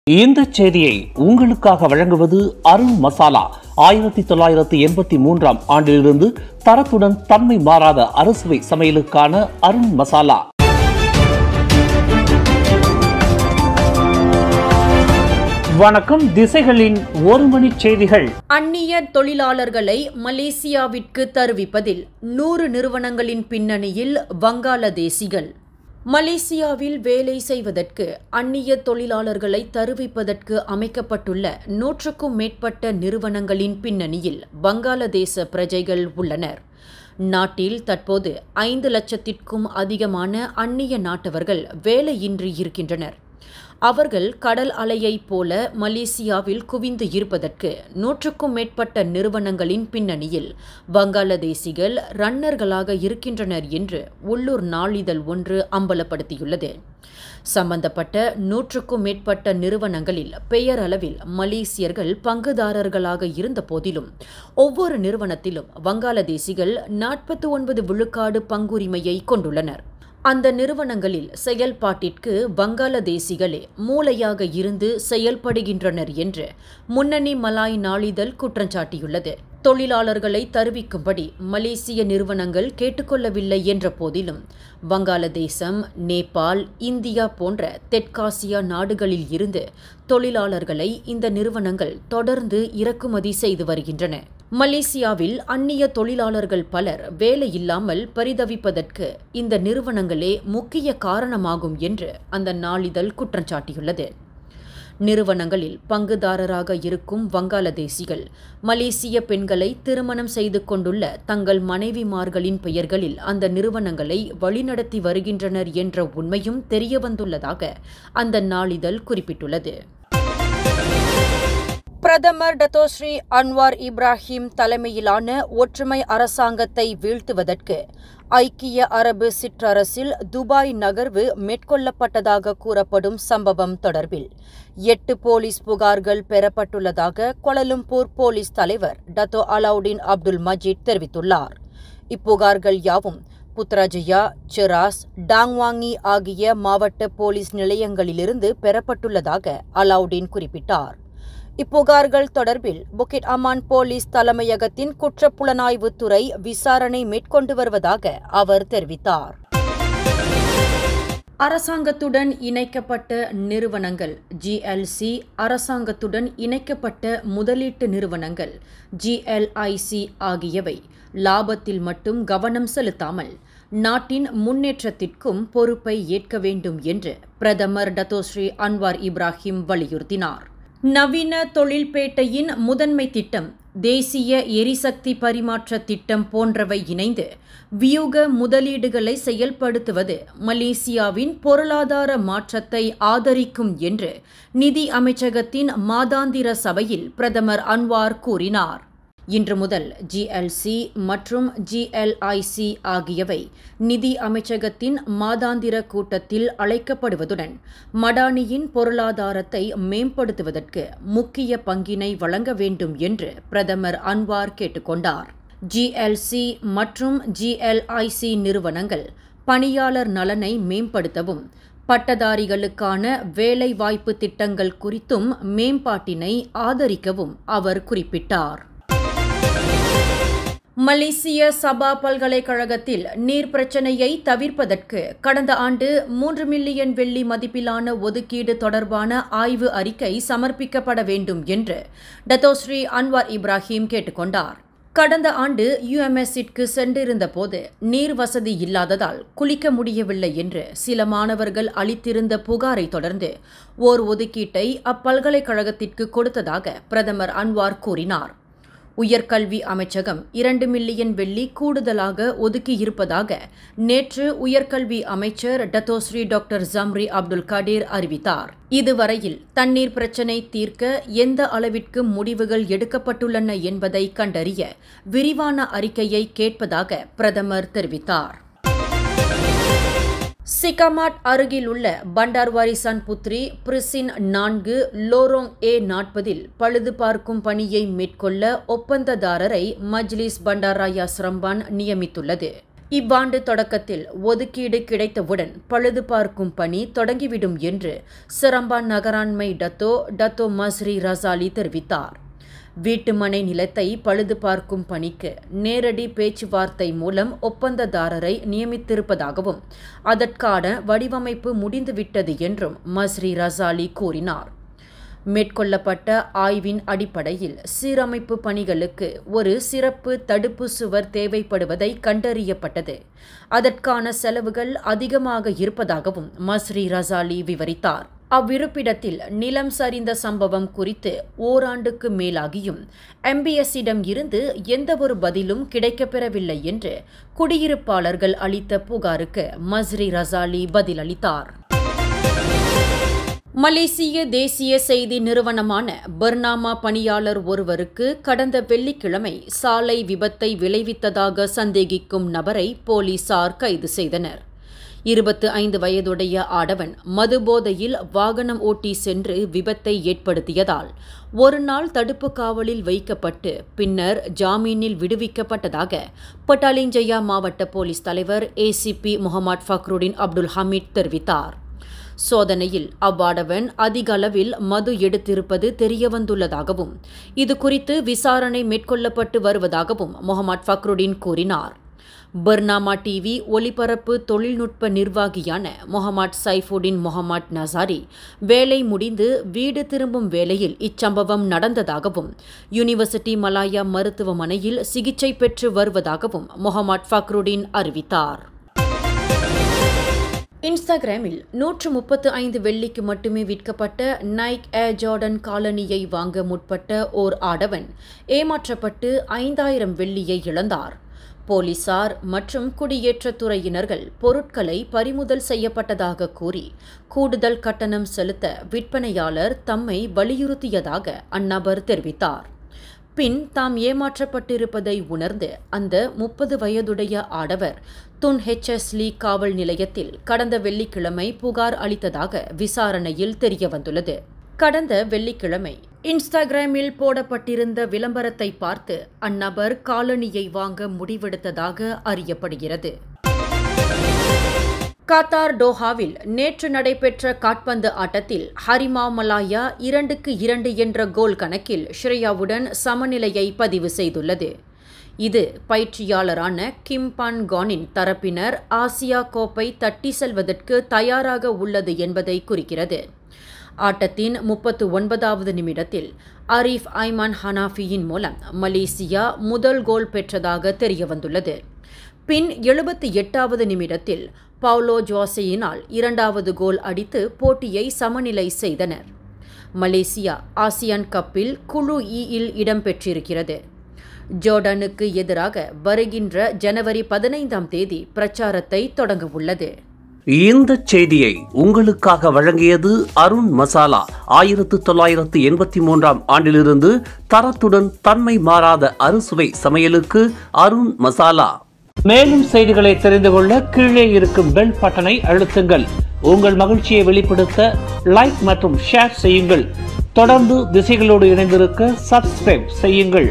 இந்த செய்தியை உங்களுக்காக வழங்குவது அருண் மசாலா ஆயிரத்தி தொள்ளாயிரத்தி எண்பத்தி மூன்றாம் ஆண்டிலிருந்து தரத்துடன் தன்மை மாறாத அறுசுவை சமையலுக்கான அருண் மசாலா வணக்கம் திசைகளின் ஒரு மணி செய்திகள் அந்நிய தொழிலாளர்களை மலேசியாவிற்கு தருவிப்பதில் நூறு நிறுவனங்களின் பின்னணியில் வங்காளதேசிகள் மலேசியாவில் வேலை செய்வதற்கு அந்நிய தொழிலாளர்களை தருவிப்பதற்கு அமைக்கப்பட்டுள்ள நூற்றுக்கும் மேற்பட்ட நிறுவனங்களின் பின்னணியில் வங்காளதேச பிரஜைகள் உள்ளனர் நாட்டில் தற்போது ஐந்து லட்சத்திற்கும் அதிகமான அந்நிய நாட்டவர்கள் வேலையின்றி இருக்கின்றனர் அவர்கள் கடல் அலையைப் போல மலேசியாவில் குவிந்து இருப்பதற்கு நூற்றுக்கும் மேற்பட்ட நிறுவனங்களின் பின்னணியில் வங்காளதேசிகள் ரன்னர்களாக இருக்கின்றனர் என்று உள்ளூர் நாளிதழ் ஒன்று அம்பலப்படுத்தியுள்ளது சம்பந்தப்பட்ட நூற்றுக்கும் மேற்பட்ட நிறுவனங்களில் பெயரளவில் மலேசியர்கள் பங்குதாரர்களாக இருந்த போதிலும் ஒவ்வொரு நிறுவனத்திலும் வங்காளதேசிகள் நாற்பத்தி ஒன்பது விழுக்காடு பங்குரிமையை கொண்டுள்ளனர் அந்த நிறுவனங்களில் செயல்பாட்டிற்கு வங்காளதேசிகளே மூளையாக இருந்து செயல்படுகின்றனர் என்று முன்னணி மலாய் நாளிதழ் குற்றஞ்சாட்டியுள்ளது தொழிலாளர்களை தருவிக்கும்படி மலேசிய நிறுவனங்கள் கேட்டுக்கொள்ளவில்லை என்ற போதிலும் வங்காளதேசம் நேபாள் இந்தியா போன்ற தெற்காசியா நாடுகளில் இருந்து தொழிலாளர்களை இந்த நிறுவனங்கள் தொடர்ந்து இறக்குமதி செய்து வருகின்றன மலேசியாவில் அந்நிய தொழிலாளர்கள் பலர் வேலையில்லாமல் பரிதவிப்பதற்கு இந்த நிறுவனங்களே முக்கிய காரணமாகும் என்று அந்த நாளிதழ் குற்றஞ்சாட்டியுள்ளது நிறுவனங்களில் பங்குதாரராக இருக்கும் வங்காளதேசிகள் மலேசிய பெண்களை திருமணம் செய்து கொண்டுள்ள தங்கள் மனைவிமார்களின் பெயர்களில் அந்த நிறுவனங்களை வழிநடத்தி வருகின்றனர் என்ற உண்மையும் தெரியவந்துள்ளதாக அந்த நாளிதழ் குறிப்பிட்டுள்ளது பிரதமர் டத்தோஸ்ரீ அன்வார் இப்ராஹிம் தலைமையிலான ஒற்றுமை அரசாங்கத்தை வீழ்த்துவதற்கு ஐக்கிய அரபு சிற்றரசில் துபாய் நகர்வு மேற்கொள்ளப்பட்டதாக கூறப்படும் சம்பவம் தொடர்பில் எட்டு போலீஸ் புகார்கள் பெறப்பட்டுள்ளதாக கொலலும்பூர் போலீஸ் தலைவர் டத்தோ அலாவுடின் அப்துல் மஜீத் தெரிவித்துள்ளார் இப்புகார்கள் யாவும் புத்ராஜயா செராஸ் டாங்வாங்கி ஆகிய மாவட்ட போலீஸ் நிலையங்களிலிருந்து பெறப்பட்டுள்ளதாக அலாவுடீன் குறிப்பிட்டார் இப்புகார்கள் தொடர்பில் புக்கிட் அமான் போலீஸ் தலைமையகத்தின் குற்றப்புலனாய்வுத் துறை விசாரணை மேற்கொண்டு வருவதாக அவர் தெரிவித்தார் அரசாங்கத்துடன் இணைக்கப்பட்ட நிறுவனங்கள் ஜிஎல்சி அரசாங்கத்துடன் இணைக்கப்பட்ட முதலீட்டு நிறுவனங்கள் ஜிஎல்ஐசி ஆகியவை லாபத்தில் மட்டும் கவனம் செலுத்தாமல் நாட்டின் முன்னேற்றத்திற்கும் பொறுப்பை ஏற்க வேண்டும் என்று பிரதமர் டத்தோஸ்ரீ அன்வார் இப்ராஹிம் வலியுறுத்தினார் நவீன தொழில்பேட்டையின் முதன்மை திட்டம் தேசிய எரிசக்தி பரிமாற்ற திட்டம் போன்றவை இணைந்து வியூக முதலீடுகளை செயல்படுத்துவது மலேசியாவின் பொருளாதார மாற்றத்தை ஆதரிக்கும் என்று நிதி அமைச்சகத்தின் மாதாந்திர சபையில் பிரதமர் அன்வார் கூறினார் இன்று முதல் ஜிஎல்சி மற்றும் ஜிஎல்ஐசி ஆகியவை நிதி அமைச்சகத்தின் மாதாந்திர கூட்டத்தில் அழைக்கப்படுவதுடன் மடானியின் பொருளாதாரத்தை மேம்படுத்துவதற்கு முக்கிய பங்கினை வழங்க வேண்டும் என்று பிரதமர் அன்வார் கேட்டுக்கொண்டார் ஜிஎல்சி மற்றும் ஜிஎல்ஐசி நிறுவனங்கள் பணியாளர் நலனை மேம்படுத்தவும் பட்டதாரிகளுக்கான வேலைவாய்ப்பு திட்டங்கள் குறித்தும் மேம்பாட்டினை ஆதரிக்கவும் அவர் குறிப்பிட்டார் மலேசிய சபா பல்கலைக்கழகத்தில் நீர் பிரச்சினையை தவிர்ப்பதற்கு கடந்த ஆண்டு மூன்று மில்லியன் வெள்ளி மதிப்பிலான ஒதுக்கீடு தொடர்பான ஆய்வு அறிக்கை சமர்ப்பிக்கப்பட வேண்டும் என்று டத்தோஸ்ரீ அன்வார் இப்ராஹிம் கேட்டுக்கொண்டார் கடந்த ஆண்டு யுஎம்எஸ்ஸிற்கு சென்றிருந்த போது நீர் வசதி இல்லாததால் குளிக்க முடியவில்லை என்று சில மாணவர்கள் அளித்திருந்த புகாரை தொடர்ந்து ஓர் ஒதுக்கீட்டை அப்பல்கலைக்கழகத்திற்கு கொடுத்ததாக பிரதமர் அன்வார் கூறினார் உயர்கல்வி அமைச்சகம் இரண்டு மில்லியன் வெள்ளி கூடுதலாக ஒதுக்கியிருப்பதாக நேற்று உயர்கல்வி அமைச்சர் Dato Sri doctor Zambry Abdul Kadir அறிவித்தார் இதுவரையில் தண்ணீர் பிரச்சினை தீர்க்க எந்த அளவிற்கு முடிவுகள் எடுக்கப்பட்டுள்ளன என்பதை கண்டறிய விரிவான அறிக்கையை கேட்பதாக பிரதமர் தெரிவித்தார் சிகமாட் அருகில் உள்ள பண்டார்வாரிசான் புத்ரி பிரிசின் நான்கு லோரோங் ஏ நாற்பதில் பழுது பார்க்கும் பணியை மேற்கொள்ள ஒப்பந்ததாரரை மஜ்லிஸ் பண்டாராயா ஸ்ரம்பான் நியமித்துள்ளது இவ்வாண்டு தொடக்கத்தில் ஒதுக்கீடு கிடைத்தவுடன் பழுது பார்க்கும் பணி தொடங்கிவிடும் என்று சிரம்பான் நகராண்மை டத்தோ டத்தோ மஸ்ரி ரசாலி தெரிவித்தார் வீட்டுமனை நிலத்தை பழுது பார்க்கும் பணிக்கு நேரடி பேச்சுவார்த்தை மூலம் ஒப்பந்ததாரரை நியமித்திருப்பதாகவும் அதற்கான வடிவமைப்பு முடிந்துவிட்டது என்றும் மஸ்ரி ரசாலி கூறினார் மேற்கொள்ளப்பட்ட ஆய்வின் அடிப்படையில் சீரமைப்பு பணிகளுக்கு ஒரு சிறப்பு தடுப்பு சுவர் தேவைப்படுவதை கண்டறியப்பட்டது அதற்கான செலவுகள் அதிகமாக இருப்பதாகவும் மஸ்ரி ரசாலி விவரித்தார் அவ்விருப்பிடத்தில் நிலம் சரிந்த சம்பவம் குறித்து ஓராண்டுக்கு மேலாகியும் எம்பிஎஸ்ஸிடம் இருந்து எந்தவொரு பதிலும் கிடைக்கப்பெறவில்லை என்று குடியிருப்பாளர்கள் அளித்த புகாருக்கு மஸ்ரி ரசாலி பதிலளித்தார் மலேசிய தேசிய செய்தி நிறுவனமான பர்னாமா பணியாளர் ஒருவருக்கு கடந்த வெள்ளிக்கிழமை சாலை விபத்தை விளைவித்ததாக சந்தேகிக்கும் நபரை போலீசார் கைது செய்தனர் இருபத்து ஐந்து வயதுடைய ஆடவன் மதுபோதையில் வாகனம் ஓட்டி சென்று விபத்தை ஏற்படுத்தியதால் ஒரு நாள் தடுப்பு காவலில் வைக்கப்பட்டு பின்னர் ஜாமீனில் விடுவிக்கப்பட்டதாக பட்டாலிஞ்சயா மாவட்ட போலீஸ் தலைவர் ACP Mohamad Fakhrudin Abdul Hamid தெரிவித்தார் சோதனையில் அவ்வாடவன் அதிக அளவில் மது எடுத்திருப்பது தெரியவந்துள்ளதாகவும் இது குறித்து விசாரணை மேற்கொள்ளப்பட்டு வருவதாகவும் முகமது ஃபக்ருடின் கூறினார் பர்னாமா டிவி ஒலிபரப்பு தொழில்நுட்ப நிர்வாகியான முகமது சைஃபுடின் முகமது நசாரி வேலை முடிந்து வீடு திரும்பும் வேளையில் இச்சம்பவம் நடந்ததாகவும் யூனிவர்சிட்டி மலாயா மருத்துவமனையில் சிகிச்சை பெற்று வருவதாகவும் முகமது ஃபக்ருடின் அறிவித்தார் இன்ஸ்டாகிராமில் நூற்று முப்பத்து ஐந்து வெள்ளிக்கு மட்டுமே விற்கப்பட்ட நைக் ஏர் ஜார்டன் காலனியை வாங்க முற்பட்ட ஓர் ஆடவன் ஏமாற்றப்பட்டு ஐந்தாயிரம் வெள்ளியை இழந்தார் போலீசார் மற்றும் குடியேற்றத்துறையினர்கள் பொருட்களை பறிமுதல் செய்யப்பட்டதாக கூறி கூடுதல் கட்டணம் செலுத்த விற்பனையாளர் தம்மை வலியுறுத்தியதாக அந்நபர் தெரிவித்தார் பின் தாம் ஏமாற்றப்பட்டிருப்பதை உணர்ந்து அந்த முப்பது வயதுடைய ஆடவர் துன் ஹெச்எஸ்லி காவல் நிலையத்தில் கடந்த வெள்ளிக்கிழமை புகார் அளித்ததாக விசாரணையில் தெரியவந்துள்ளது கடந்த வெள்ளிக்கிழமை இன்ஸ்டாகிராமில் போடப்பட்டிருந்த விளம்பரத்தை பார்த்து அந்நபர் காலனியை வாங்க முடிவெடுத்ததாக அறியப்படுகிறது கத்தார் டோஹாவில் நேற்று நடைபெற்ற காட்பந்து ஆட்டத்தில் ஹரிமா மலாயா இரண்டுக்கு இரண்டு என்ற கோல் கணக்கில் ஸ்ரேயாவுடன் சமநிலையை பதிவு செய்துள்ளது இது பயிற்சியாளரான கிம் பான் கானின் தரப்பினர் ஆசியா கோப்பை தட்டி செல்வதற்கு தயாராக உள்ளது என்பதை குறிக்கிறது ஆட்டத்தின் முப்பத்து ஒன்பதாவது நிமிடத்தில் அரீஃப் ஐமான் ஹனாஃபியின் மூலம் மலேசியா முதல் கோல் பெற்றதாக தெரியவந்துள்ளது பின் எழுபத்தி எட்டாவது நிமிடத்தில் பவுலோ ஜோசையினால் இரண்டாவது கோல் அடித்து போட்டியை சமநிலை செய்தனர் மலேசியா ஆசியான் கப்பில் குழு இயில் இடம்பெற்றிருக்கிறது ஜோர்டானுக்கு எதிராக வருகின்ற ஜனவரி பதினைந்தாம் தேதி பிரச்சாரத்தை தொடங்க உள்ளது இந்த செய்தியை உங்களுக்காக வழங்கியது அருண் மசாலா ஆயிரத்து தொள்ளாயிரத்து எண்பத்தி மூன்றாம் ஆண்டிலிருந்து தரத்துடன் தன்மை மாறாத அறுசுவை சமையலுக்கு அருண் மசாலா மேலும் செய்திகளை தெரிந்து கொள்ள கீழே இருக்கும் பெல் பட்டனை அழுத்துங்கள் உங்கள் மகிழ்ச்சியை வெளிப்படுத்த லைக் மற்றும் ஷேர் செய்யுங்கள் தொடர்ந்து திசைகளோடு இணைந்திருக்க சப்ஸ்கிரைப் செய்யுங்கள்